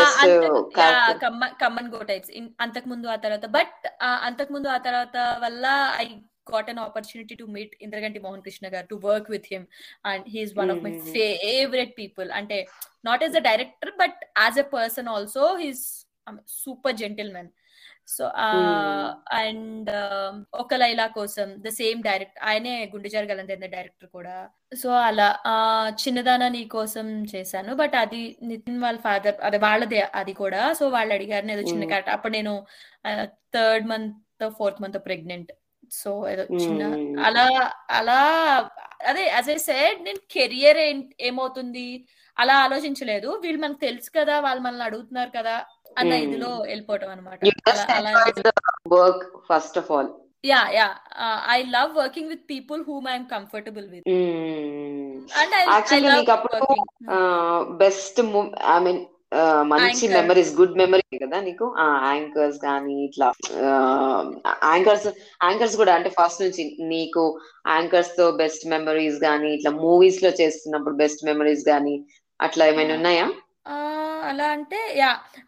కమ్మన్ గో టైప్స్ అంతకు ముందు ఆ తర్వాత బట్ అంతకు ముందు ఆ తర్వాత వల్ల I got an opportunity to meet Indraganti Mohan Krishna gar to work with him and he is one mm. of my favorite people and not as a director but as a person also he's um, super gentleman so and ఒక లైలా కోసం the same direct ఆయనే గుండెజారి గలందైన director కూడా so అలా చిన్నదాన నీ కోసం చేశాను but అది నితిన్ వాళ్ళ ఫాదర్ అదే వాళ్ళదే అది కూడా సో వాళ్ళు అడిగారు ఏదో చిన్న క్యారెక్టర్ అప్పుడు నేను third month fourth month pregnant so ఏదో చిన్న అలా అలా అదే యాజ్ ఐ సెడ్ నేను కెరియర్ ఏమవుతుంది అలా ఆలోచించలేదు వీళ్ళు మనకు తెలుసు కదా వాళ్ళు మనల్ని అడుగుతున్నారు కదా అన్న ఇదిలో వెళ్ళిపోవటం అనమాట work first of all yeah yeah I love working with people whom I'm comfortable with and actually నీకు అప్పుడు బెస్ట్ ఐ మీన్ మంచి మెమరీస్ గుడ్ మెమరీ కదా నీకు యాంకర్స్ కానీ ఇట్లా యాంకర్స్ యాంకర్స్ కూడా అంటే ఫస్ట్ నుంచి నీకు యాంకర్స్ తో బెస్ట్ మెమరీస్ కానీ ఇట్లా మూవీస్ లో చేస్తున్నప్పుడు బెస్ట్ మెమరీస్ కానీ అట్లా ఏమైనా ఉన్నాయా అలా అంటే యా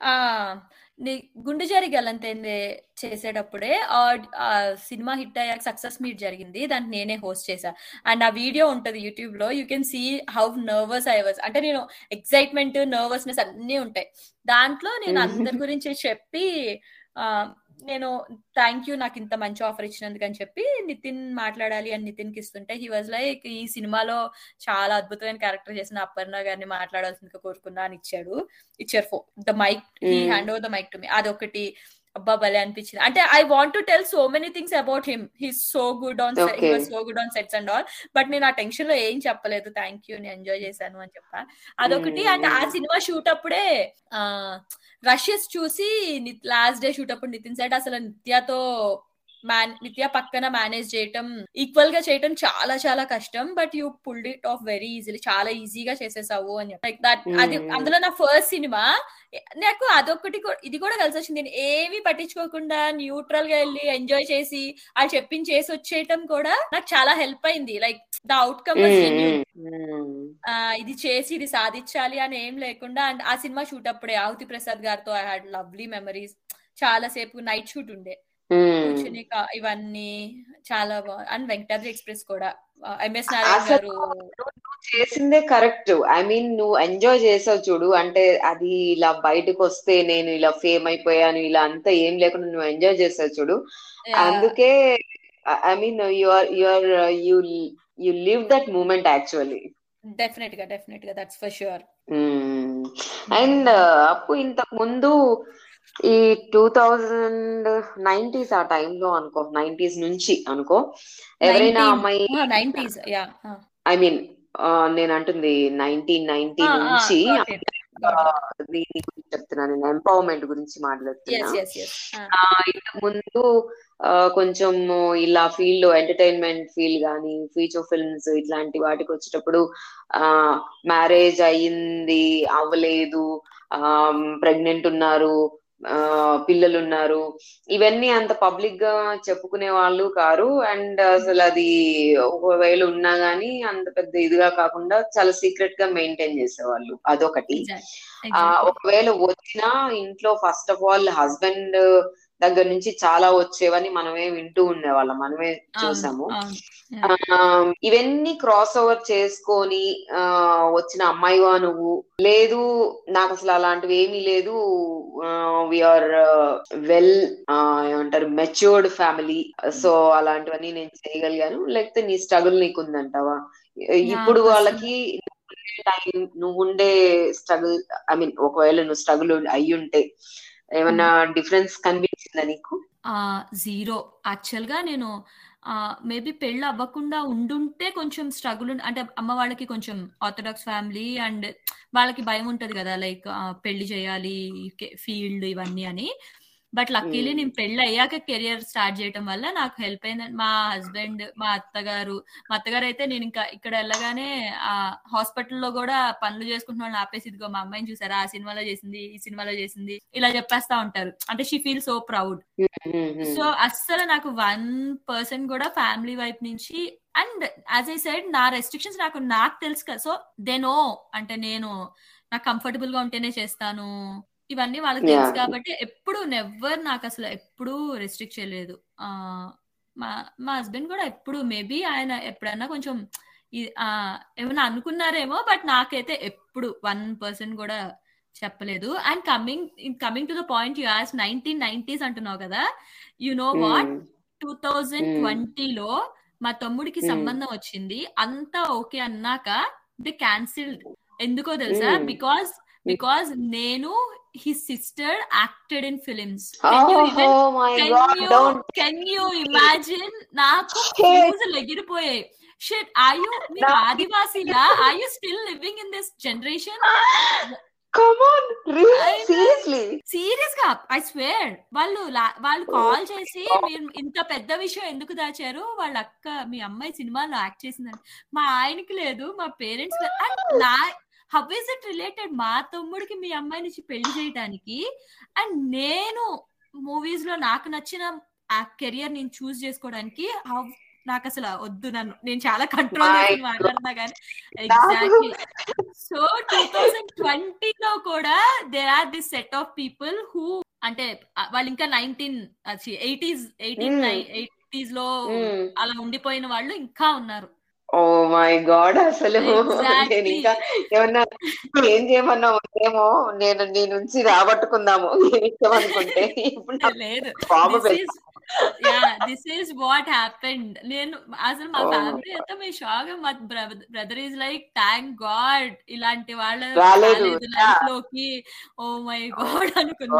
నీ గుండెజారి గలంతేందే చేసేటప్పుడే ఆ సినిమా హిట్ అయ్యాక సక్సెస్ మీట్ జరిగింది దానికి నేనే హోస్ట్ చేశా అండ్ ఆ వీడియో ఉంటుంది యూట్యూబ్ లో you can see how nervous I was అంటే నేను ఎక్సైట్మెంట్ నర్వస్నెస్ అన్నీ ఉంటాయి దాంట్లో నేను అందరి గురించి చెప్పి నేను థ్యాంక్ యూ నాకు ఇంత మంచి ఆఫర్ ఇచ్చినందుకు అని చెప్పి నితిన్ మాట్లాడాలి అని నితిన్ కి ఇస్తుంటే హీ వాజ్ లైక్ ఈ సినిమాలో చాలా అద్భుతమైన క్యారెక్టర్ చేసిన అపర్ణ గారిని మాట్లాడాల్సిందిగా కోరుకున్నా అని ఇచ్చాడు ఇచ్చారు for the mic he hand over the mic to me అదొకటి అబ్బా భలే అనిపించింది అంటే I want to tell so many things about him he so good on so good on sets and all but నేను ఆ టెన్షన్ లో ఏం చెప్పలేదు థ్యాంక్ యూ నేను ఎంజాయ్ చేశాను అని చెప్పా అదొకటి అండ్ ఆ సినిమా షూట్ అప్పుడే ఆ రషెస్ చూసి లాస్ట్ డే షూట్ అప్పుడు నితిన్ సైడ్ అసలు నిత్యతో మ్యాన్ నిత్య పక్కన మేనేజ్ చేయటం ఈక్వల్ గా చేయటం చాలా చాలా కష్టం but you pulled it off very easily చాలా ఈజీగా చేసేసావు అని చెప్పి లైక్ దట్ అది అందులో నా ఫస్ట్ సినిమా నాకు అదొకటి ఇది కూడా కలిసి వచ్చింది నేను ఏమీ పట్టించుకోకుండా న్యూట్రల్ గా వెళ్ళి ఎంజాయ్ చేసి అది చెప్పించి చేసి వచ్చేయటం కూడా నాకు చాలా హెల్ప్ అయింది లైక్ ద అవుట్కమ్ ఇది చేసి ఇది సాధించాలి అని ఏం లేకుండా అండ్ ఆ సినిమా షూట్ అప్పుడే ఆహుతి ప్రసాద్ గారితో ఐ హ్యాడ్ లవ్లీ మెమరీస్ చాలా సేపు నైట్ షూట్ ఉండే కూర్చుని ఇవన్నీ చాలా బాగుంది అండ్ వెంకటాద్రి ఎక్స్ప్రెస్ కూడా ఎంఎస్ నారాయణ గారు చేసిందే కరెక్ట్ ఐ మీన్ నువ్వు ఎంజాయ్ చేసావు చూడు అంటే అది ఇలా బయటకు వస్తే నేను ఇలా ఫేమ్ అయిపోయాను ఇలా అంతా ఏం లేకుండా నువ్వు ఎంజాయ్ చేసావు చూడు అందుకే I mean your your you you live that moment actually definite గా డెఫినెట్ గా దట్స్ ఫర్ షూర్ అండ్ అప్పు ఇంతకు ముందు ఈ టూ థౌజండ్ నైన్టీస్ ఆ టైంలో అనుకో నైన్టీస్ నుంచి అనుకో ఎవరైనా అమ్మాయి నైన్టీస్ యా ఐ మీన్ నేను అంటుంది నైన్టీన్ నైన్టీ నుంచి దీని గురించి చెప్తున్నా నేను ఎంపవర్మెంట్ గురించి మాట్లాడుతున్నా ఇంతకు ముందు కొంచెం ఇలా ఫీల్డ్ ఎంటర్టైన్మెంట్ ఫీల్డ్ కానీ ఫీచర్ ఫిల్మ్స్ ఇట్లాంటి వాటికి వచ్చేటప్పుడు ఆ మ్యారేజ్ అయ్యింది అవ్వలేదు ఆ ప్రెగ్నెంట్ ఉన్నారు ఆ పిల్లలు ఉన్నారు ఇవన్నీ అంత పబ్లిక్ గా చెప్పుకునే వాళ్ళు కారు అండ్ అసలు అది ఒకవేళ ఉన్నా గానీ అంత పెద్ద ఇదిగా కాకుండా చాలా సీక్రెట్ గా మెయింటైన్ చేసేవాళ్ళు అదొకటి ఆ ఒకవేళ వచ్చినా ఇంట్లో ఫస్ట్ ఆఫ్ ఆల్ హస్బెండ్ దగ్గర నుంచి చాలా వచ్చేవని మనమే వింటూ ఉండేవాళ్ళం మనమే చూసాము ఇవన్నీ క్రాస్ ఓవర్ చేసుకొని ఆ వచ్చిన అమ్మాయివా నువ్వు లేదు నాకు అసలు అలాంటివి ఏమీ లేదు విఆర్ వెల్ ఏమంటారు మెచ్యూర్డ్ ఫ్యామిలీ సో అలాంటివన్నీ నేను చేయగలిగాను లేకపోతే నీ స్ట్రగుల్ నీకు ఉందంటావా ఇప్పుడు వాళ్ళకి టైం నువ్వు ఉండే స్ట్రగుల్ ఐ మీన్ ఒకవేళ నువ్వు స్ట్రగుల్ అయ్యి ఉంటే ఏమన్నా డిఫరెన్స్ కనిపించిందా నీకు జీరో యాక్చువల్ గా నేను మేబీ పెళ్ళి అవ్వకుండా ఉండుంటే కొంచెం స్ట్రగుల్ అంటే అమ్మ వాళ్ళకి కొంచెం ఆర్థడాక్స్ ఫ్యామిలీ అండ్ వాళ్ళకి భయం ఉంటది కదా లైక్ పెళ్లి చేయాలి ఫీల్డ్ ఇవన్నీ అని బట్ లక్కీలీ నేను పెళ్ళి అయ్యాక కెరియర్ స్టార్ట్ చేయడం వల్ల నాకు హెల్ప్ అయింది మా హస్బెండ్ మా అత్తగారు మా అత్తగారు అయితే నేను ఇంకా ఇక్కడ వెళ్ళగానే ఆ హాస్పిటల్లో కూడా పనులు చేసుకుంటున్న వాళ్ళని ఆపేసి ఇదిగో మా అమ్మాయిని చూసారా ఆ సినిమాలో చేసింది ఈ సినిమాలో చేసింది ఇలా చెప్పేస్తా ఉంటారు అంటే she feel so proud so అస్సలు నాకు వన్ పర్సన్ కూడా ఫ్యామిలీ వైపు నుంచి అండ్ యాజ్ ఐ సైడ్ నా రెస్ట్రిక్షన్స్ నాకు నాకు తెలుసు కదా సో దే నో అంటే నేను నాకు కంఫర్టబుల్ గా ఉంటేనే చేస్తాను ఇవన్నీ వాళ్ళకి తెలుసు కాబట్టి ఎప్పుడు నెవర్ నాకు అసలు ఎప్పుడు రెస్ట్రిక్ట్ చేయలేదు ఆ మా మా హస్బెండ్ కూడా ఎప్పుడు మేబీ ఆయన ఎప్పుడన్నా కొంచెం ఏమైనా అనుకున్నారేమో బట్ నాకైతే ఎప్పుడు వన్ పర్సెంట్ కూడా చెప్పలేదు and coming coming to the point you as nineteen nineties అంటున్నావు కదా you know what two thousand ట్వంటీలో మా తమ్ముడికి సంబంధం వచ్చింది అంతా ఓకే అన్నాక ది క్యాన్సిల్డ్ ఎందుకో తెలుసా బికాస్ బికాస్ నేను his sister acted in films can you imagine నాకు ఫ్యూజులు ఎగిరిపోయాయి షిట్ ఆర్ యూ మీరు ఆదివాసీలా are you still living in this generation serious గా ఐ స్వేర్ వాళ్ళు వాళ్ళు కాల్ చేసి మీరు ఇంత పెద్ద విషయం ఎందుకు దాచారు వాళ్ళ అక్క మీ అమ్మాయి సినిమాలో యాక్ట్ చేసిందని మా ఆయనకి లేదు మా పేరెంట్స్ అండ్ నా హౌ ఇస్ ఇట్ రిలేటెడ్ మా తమ్ముడికి మీ అమ్మాయి నుంచి పెళ్లి చేయడానికి అండ్ నేను మూవీస్ లో నాకు నచ్చిన ఆ కెరియర్ నేను చూస్ చేసుకోవడానికి హౌ నాకు అసలు వద్దు నన్ను నేను చాలా కంట్రోల్ చేసి మాట్లాడుతున్నా కానీ ఎగ్జాక్ట్లీ సో టూ థౌజండ్ ట్వంటీలో కూడా there are this set of people who అంటే వాళ్ళు ఇంకా నైన్టీన్ ఎయిటీస్ ఎయిటీన్ ఎయిటీస్ లో అలా ఉండిపోయిన వాళ్ళు ఇంకా ఉన్నారు ఓ మై గాడ్ అసలు నేను ఇంకా ఏమన్నా ఏం చేయమన్నా ఉందేమో నేను నీ నుంచి రాబట్టుకుందాము అనుకుంటే లేదు దిస్ ఈస్ వాట్ హ్యాపెండ్ నేను అసలు మా ఫ్యామిలీ అంతా మీ షాక్ మా brother is like thank god ఇలాంటి వాళ్ళ లైఫ్ లోకి ఓ మై గాడ్ అనుకున్నా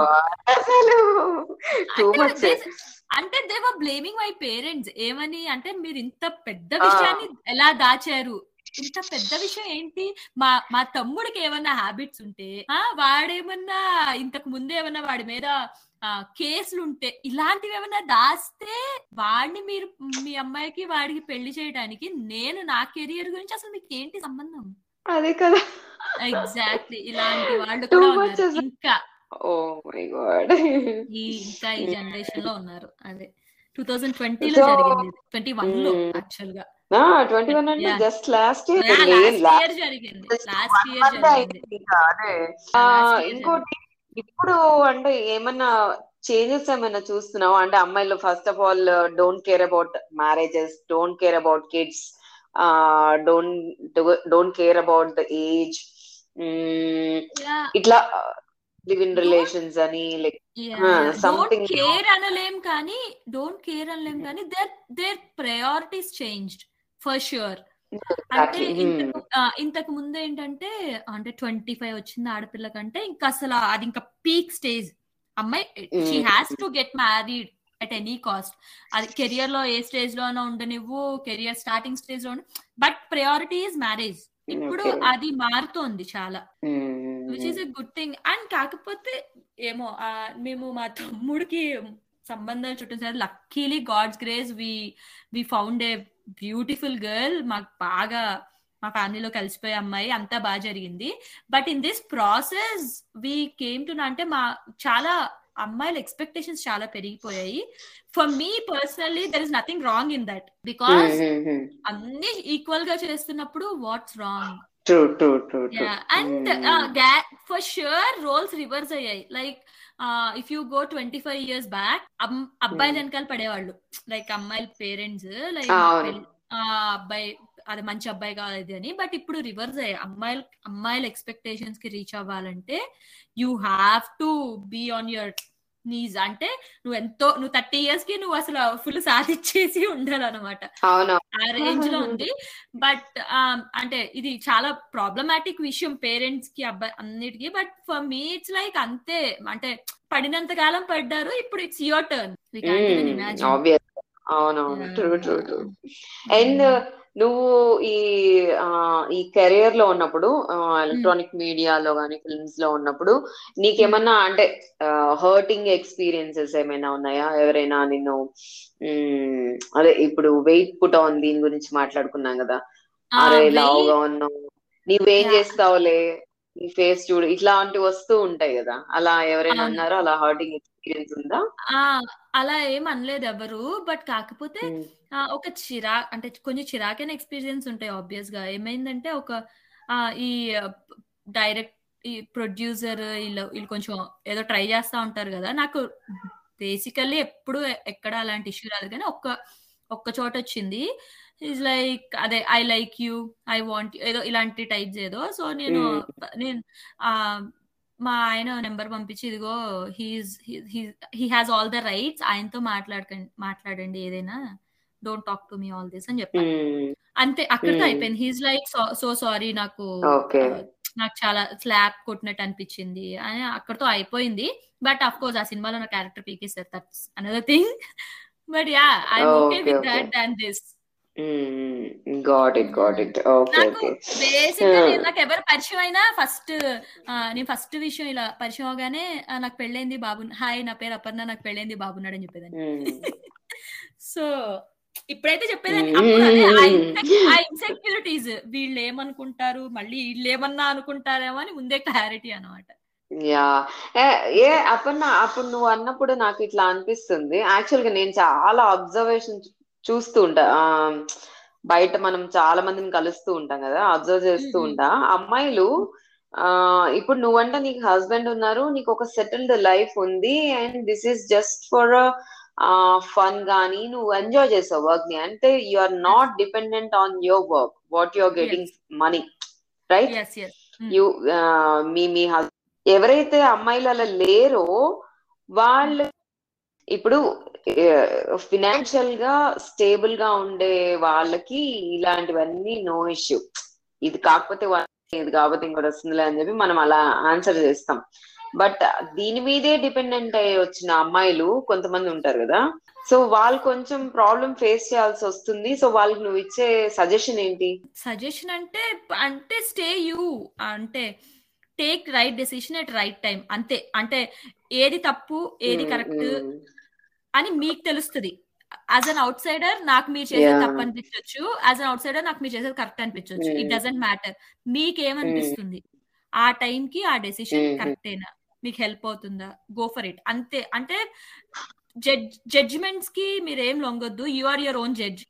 అంటే they were blaming my parents ఏమని అంటే మీరు ఇంత పెద్ద విషయాన్ని ఎలా దాచారు ఇంత పెద్ద విషయం ఏంటి మా మా తమ్ముడికి ఏమన్నా హ్యాబిట్స్ ఉంటే ఆ వాడేమన్నా ఇంతకు ముందు ఏమన్నా వాడి మీద కేసులు ఉంటే ఇలాంటివి ఏమైనా దాస్తే వాడిని మీరు మీ అమ్మాయికి వాడికి పెళ్లి చేయడానికి నేను నా కెరియర్ గురించి అసలు మీకు ఏంటి సంబంధం అదే కదా ఎగ్జాక్ట్లీ ఇలాంటి వాళ్ళు కూడా ఉన్నారు ఇంకా ఓ మై గాడ్ ఈ ఇంకా ఈ జనరేషన్ లో ఉన్నారు అదే టూ థౌజండ్ ట్వంటీలో జరిగింది ట్వంటీ వన్ లో యాక్చువల్ గా ట్వంటీ వన్ అంటే జస్ట్ లాస్ట్ ఇయర్ జరిగింది లాస్ట్ ఇయర్ జరిగింది ఇంకోటి ఇప్పుడు అంటే ఏమన్నా చేంజెస్ ఏమైనా చూస్తున్నావు అంటే అమ్మాయిలు first of all don't care about marriages don't care about kids don't don't care about the age ఇట్లా లివ్ ఇన్ రిలేషన్స్ అని లైక్ సంథింగ్ కేర్ అనలేం కానీ డోంట్ కేర్ అనలేం కానీ their their priorities changed for sure అంటే exactly ఇంతకు ఆ, ఇంతకు ముందు ఏంటంటే అంటే ట్వంటీ ఫైవ్ వచ్చింది ఆడపిల్ల కంటే ఇంకా అసలు అది ఇంకా పీక్ స్టేజ్ అమ్మాయి she has to get married at any cost అది కెరియర్ లో ఏ స్టేజ్ లోనో ఉండనివ్వు కెరియర్ స్టార్టింగ్ స్టేజ్ లో బట్ ప్రయారిటీ ఇస్ మ్యారేజ్ ఇప్పుడు Okay. అది మారుతోంది చాలా which is a good thing and కాకపోతే ఏమో ఆ, మేము మా తమ్ముడికి సంబంధాలు చుట్టూ luckily god's grace we we found a beautiful girl మాకు బాగా మా ఫ్యామిలీలో కలిసిపోయే అమ్మాయి అంతా బాగా జరిగింది but in this process we came to అంటే మా చాలా అమ్మాయిల ఎక్స్పెక్టేషన్స్ చాలా పెరిగిపోయాయి for me personally there is nothing wrong in that because అన్ని ఈక్వల్ గా చేస్తున్నప్పుడు what's wrong true true true true and for sure roles reverse అయ్యాయి like if you go twenty five years back అబ్బాయిలు Hmm. వెనకాల పడేవాళ్ళు like అమ్మాయిల parents like అవును. అబ్బాయి అది మంచి అబ్బాయి కాదు ఇది అని బట్ ఇప్పుడు రివర్స్ అయ్యాయి అమ్మాయిల అమ్మాయిల ఎక్స్పెక్టేషన్స్ కి రీచ్ అవ్వాలంటే you have to be on your knees అంటే నువ్వు ఎంతో నువ్వు థర్టీ ఇయర్స్ కి నువ్వు అసలు ఫుల్ సాధించేసి ఉండాలన్నమాట అవును ఆ రేంజ్ లో ఉంది బట్ అంటే ఇది చాలా ప్రాబ్లమాటిక్ విషయం పేరెంట్స్ కి అబ్బాయి అన్నిటికీ but for me it's like అంతే అంటే పడినంత కాలం పడ్డారు ఇప్పుడు ఇట్స్ యువర్ టర్న్ ఆబ్వియస్ అవునవును ట్రూ ట్రూ ట్రూ అండ్ నువ్వు ఈ ఆ, ఈ కెరియర్ లో ఉన్నప్పుడు ఎలక్ట్రానిక్ మీడియాలో కానీ ఫిల్మ్స్ లో ఉన్నప్పుడు నీకేమన్నా అంటే హర్టింగ్ ఎక్స్పీరియన్సెస్ ఏమైనా ఉన్నాయా ఎవరైనా నిన్ను మ్, అదే ఇప్పుడు వెయిట్ పుట్ ఆన్ దీని గురించి మాట్లాడుకున్నాం కదా అరే లావుగా ఉన్నావు నువ్వేం Yeah. చేస్తావులే నీ ఫేస్ చూడు ఇట్లాంటివి వస్తూ ఉంటాయి కదా అలా ఎవరైనా అవును. అన్నారో అలా హర్టింగ్ ఎక్స్పీరియన్స్ ఉందా అలా ఏం అనలేదు ఎవరు బట్ కాకపోతే మ్, ఆ, ఒక చిరా అంటే కొంచెం చిరాకైన ఎక్స్పీరియన్స్ ఉంటాయి ఆబ్వియస్ గా ఏమైందంటే ఒక ఆ, ఈ డైరెక్ట్ ఈ ప్రొడ్యూసర్ వీళ్ళు వీళ్ళు కొంచెం ఏదో ట్రై చేస్తా ఉంటారు కదా నాకు బేసికల్లీ ఎప్పుడు ఎక్కడ అలాంటి ఇష్యూ రాలేదు కానీ ఒక్క ఒక్క చోట వచ్చింది ఈజ్ లైక్ అదే I like you I want ఏదో ఇలాంటి టైప్స్ ఏదో సో నేను నేను ఆ మా ఆయన నెంబర్ పంపించి ఇదిగో he's he has all the rights ఆయనతో మాట్లాడకండి మాట్లాడండి ఏదైనా don't talk to me all this అని చెప్పాను మ్, అంతే అక్కడితో Hmm. అయిపోయింది హీస్ లైక్ సో సారీ నాకు Okay. ఆ, నాకు చాలా స్లాప్ కొట్టినట్టు అనిపించింది అని అక్కడితో అయిపోయింది బట్ అఫ్ కోర్స్ ఆ సినిమాలో నా క్యారెక్టర్ పీకేస్తారు that's another thing but yeah I okay Okay, with okay. That than this got it got it okay నాకు ఓకే బేసిక్గా Hmm. నేను నాకు ఎవరు పరిచయం అయినా ఫస్ట్ నేను ఫస్ట్ విషయం ఇలా పరిచయం అవగానే ఆ, నాకు పెళ్ళైంది బాబు హాయ్ నా పేరు అపర్ణ నాకు పెళ్ళైంది బాబున్నాడు అని చెప్పేదాన్ని సో ఇప్పుడైతే చెప్పేదాన్ని అప్పుడు అదే ఆ insec- ఆ ఇన్సెక్యూరిటీస్ వీళ్ళు ఏమనుకుంటారు మళ్ళీ వీళ్ళు ఏమన్నా అనుకుంటారేమో అని ముందే క్లారిటీ అనమాట యా ఏ అపర్ణ అప్పుడు నువ్వు అన్నప్పుడు నాకు ఇట్లా అనిపిస్తుంది యాక్చువల్ గా నేను చాలా అబ్జర్వేషన్ చూస్తూ ఉంటా ఆ, బయట మనం చాలా మందిని కలుస్తూ ఉంటాం కదా అబ్జర్వ్ చేస్తూ మ్మ్. ఉంటా అమ్మాయిలు ఆ ఇప్పుడు నువ్వంటే నీకు హస్బెండ్ ఉన్నారు నీకు ఒక సెటిల్డ్ లైఫ్ ఉంది and this is just for fun గానీ నువ్వు ఎంజాయ్ చేసావు వర్క్ ని అంటే you are not dependent on your work what you are getting money right yes yes you me me హస్- ఎవరైతే అమ్మాయిలు అలా లేరో వాళ్ళు ఇప్పుడు ఫినాన్షియల్ గా స్టేబుల్ గా ఉండే వాళ్ళకి ఇలాంటివన్నీ నో ఇష్యూ ఇది కాకపోతే వా- ఇది కాకపోతే ఇంకోటి వస్తుందిలే అని చెప్పి మనం అలా ఆన్సర్ చేస్తాం బట్ దీని మీదే డిపెండెంట్ అయ్యి వచ్చిన అమ్మాయిలు కొంతమంది ఉంటారు కదా సో వాళ్ళు కొంచెం ప్రాబ్లం ఫేస్ చేయాల్సి వస్తుంది సో వాళ్ళకి నువ్వు ఇచ్చే సజెషన్ ఏంటి సజెషన్ అంటే అంటే స్టే యూ అంటే take right decision at right time అంతే అంటే ఏది తప్పు ఏది కరెక్ట్ అని మీకు తెలుస్తుంది యాజ్ అన్ అవుట్ సైడర్ నాకు మీరు చేసేది Yeah. తప్పు అనిపించవచ్చు యాజ్ అన్ అవుట్ సైడర్ నాకు మీరు చేసేది కరెక్ట్ అనిపించవచ్చు Mm. ఇట్ డజంట్ మ్యాటర్ మీకేమనిపిస్తుంది ఆ టైం కి ఆ డెసిషన్ Mhm. కరెక్టేనా మీకు హెల్ప్ అవుతుందా గో ఫర్ ఇట్ అంతే అంటే జడ్జ్ జడ్జ్మెంట్స్ కి మీరు ఏం లొంగొద్దు you are your own judge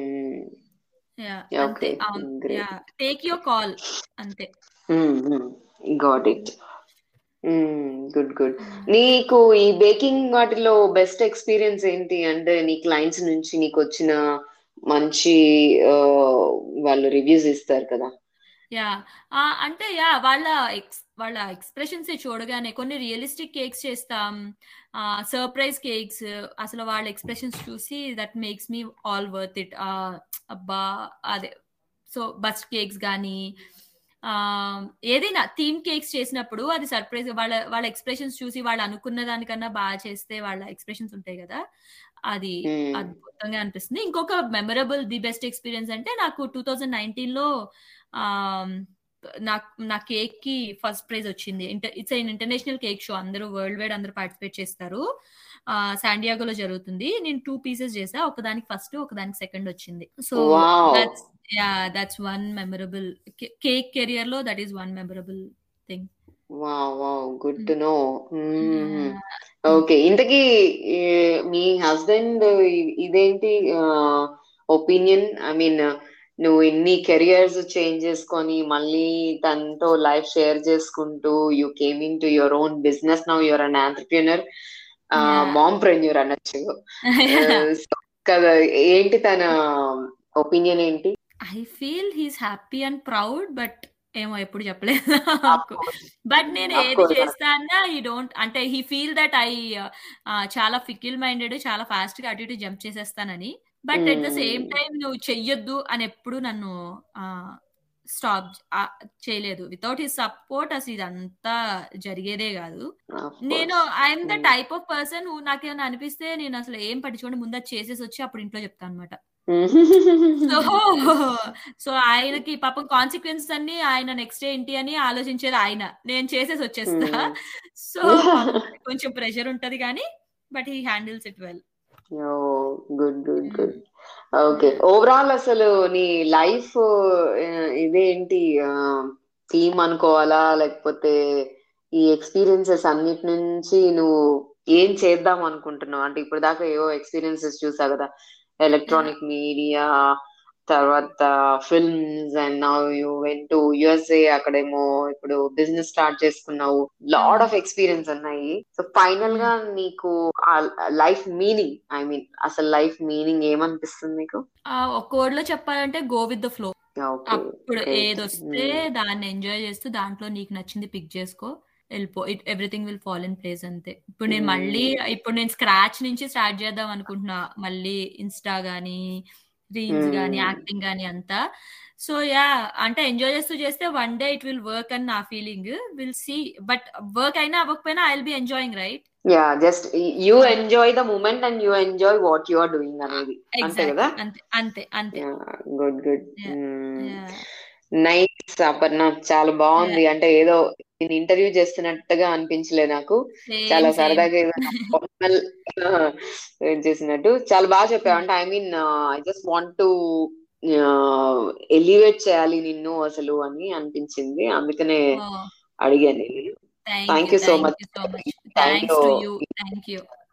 అంతే Okay, great. Take your call అంతే గాట్ ఇట్ గుడ్ గుడ్ నీకు ఈ బేకింగ్ వాటిలో బెస్ట్ ఎక్స్పీరియన్స్ ఏంటి అంటే నీ క్లయింట్స్ నుంచి నీకు వచ్చిన మంచి ఆ, వాళ్ళు రివ్యూస్ ఇస్తారు కదా యా అంటే యా వాళ్ళ ఎక్స్ వాళ్ళ ఎక్స్ప్రెషన్స్ చూడగానే కొన్ని రియలిస్టిక్ కేక్స్ చేస్తాం సర్ప్రైజ్ కేక్స్ అసలు వాళ్ళ ఎక్స్ప్రెషన్స్ చూసి that makes me all worth it అబ్బా అదే సో బస్ట్ కేక్స్ కానీ ఏదైనా థీమ్ కేక్స్ చేసినప్పుడు అది సర్ప్రైజ్ వాళ్ళ వాళ్ళ ఎక్స్ప్రెషన్స్ చూసి వాళ్ళు అనుకున్న దానికన్నా బాగా చేస్తే వాళ్ళ ఎక్స్ప్రెషన్స్ ఉంటాయి కదా అది అద్భుతంగా అనిపిస్తుంది ఇంకొక మెమరబుల్ ది బెస్ట్ ఎక్స్పీరియన్స్ అంటే నాకు టూ థౌజండ్ నైన్టీన్ లో నాకు నా కేక్ కి ఫస్ట్ ప్రైజ్ వచ్చింది ఇట్స్ ఇంటర్నేషనల్ కేక్ షో అందరూ వరల్డ్ వైడ్ అందరూ పార్టిసిపేట్ చేస్తారు శాండియాగోలో జరుగుతుంది నేను టూ పీసెస్ చేసా ఒకదానికి ఫస్ట్ ఒకదానికి సెకండ్ వచ్చింది so that's yeah that's one memorable cake career లో that is one memorable thing wow wow good to know okay ఇంతకీ మీ హస్బెండ్ ఇదేంటి ఒపీనియన్ ఐ మీన్ నువ్వు ఇన్ని కెరియర్స్ చేంజ్ చేసుకొని మళ్ళీ తనతో లైఫ్ షేర్ చేసుకుంటూ you came into your own business now your an entrepreneur mompreneur అనొచ్చు కదా ఏంటి తన ఒపీనియన్ ఏంటి I feel he's happy and proud but ఏమో ఎప్పుడు చెప్పలేదు బట్ నేను ఏది చేస్తా అన్నా ఈ డోంట్ అంటే హీ ఫీల్ దట్ ఐ చాలా ఫికిల్ మైండెడ్ చాలా ఫాస్ట్ గా అటు ఇటు జంప్ చేసేస్తానని but at the same time నువ్వు చెయ్యొద్దు అని ఎప్పుడు నన్ను స్టాప్ చేయలేదు వితౌట్ హిస్ సపోర్ట్ అసలు ఇదంతా జరిగేదే కాదు నేను I'm the type of person నాకేమైనా అనిపిస్తే నేను అసలు ఏం పట్టించుకోండి ముందు చేసేసి వచ్చి అప్పుడు ఇంట్లో చెప్తాను అనమాట సో సో ఆయనకి పాపం కాన్సిక్వెన్సెస్ అన్ని ఆయన నెక్స్ట్ ఏంటి అని ఆలోచించేది ఆయన నేను చేసేసి వచ్చేస్తా సో కొంచెం ప్రెషర్ ఉంటది కానీ but he handles it well good good good okay overall అసలు నీ లైఫ్ ఇదేంటి థీమ్ అనుకోవాలా లేకపోతే ఈ ఎక్స్పీరియన్సెస్ అన్నిటి నుంచి నువ్వు ఏం చేద్దాం అనుకుంటున్నావు అంటే ఇప్పుడు దాకా ఏవో ఎక్స్పీరియన్సెస్ చూసా కదా ఎలక్ట్రానిక్ మీడియా తర్వాత films and now you went to USA అక్కడేమో ఇప్పుడు బిజినెస్ స్టార్ట్ చేసుకున్నావు లాడ్ ఆఫ్ ఎక్స్పీరియన్స్ ఉన్నాయి సో ఫైనల్ గా నీకు లైఫ్ మీనింగ్ ఐ మీన్ అసలు లైఫ్ మీనింగ్ ఏమనిపిస్తుంది నీకు ఒక వర్డ్ లో చెప్పాలంటే గో విత్ ద ఫ్లో అప్పుడు ఏదొస్తే దాన్ని ఎంజాయ్ చేస్తూ దాంట్లో నీకు నచ్చింది పిక్ చేసుకో వెళ్ళిపో it everything will fall in place అంతే ఇప్పుడు నేను మళ్ళీ ఇప్పుడు నేను స్క్రాచ్ నుంచి స్టార్ట్ చేద్దాం అనుకుంటున్నా మళ్ళీ ఇన్స్టా గానీ రీల్స్ గానీ యాక్టింగ్ గానీ అంతా సో యా అంటే ఎంజాయ్ చేస్తూ చేస్తే one day it will work అని నా feeling will see but work అయినా అవ్వకపోయినా I will be enjoying right yeah just you enjoy the moment and you enjoy what you are doing అనేది అంతే కదా అంతే అంతే అంతే గుడ్ గుడ్ నైస్ అపర్ణ చాలా బాగుంది అంటే ఏదో నేను ఇంటర్వ్యూ చేస్తున్నట్టుగా అనిపించలే నాకు చాలా సరదాగా ఏదో చేసినట్టు చాలా బాగా చెప్పావు అంటే I mean I just want to elevate చేయాలి నిన్ను అసలు అని అనిపించింది అందుకనే అడిగాను thank you so much thank you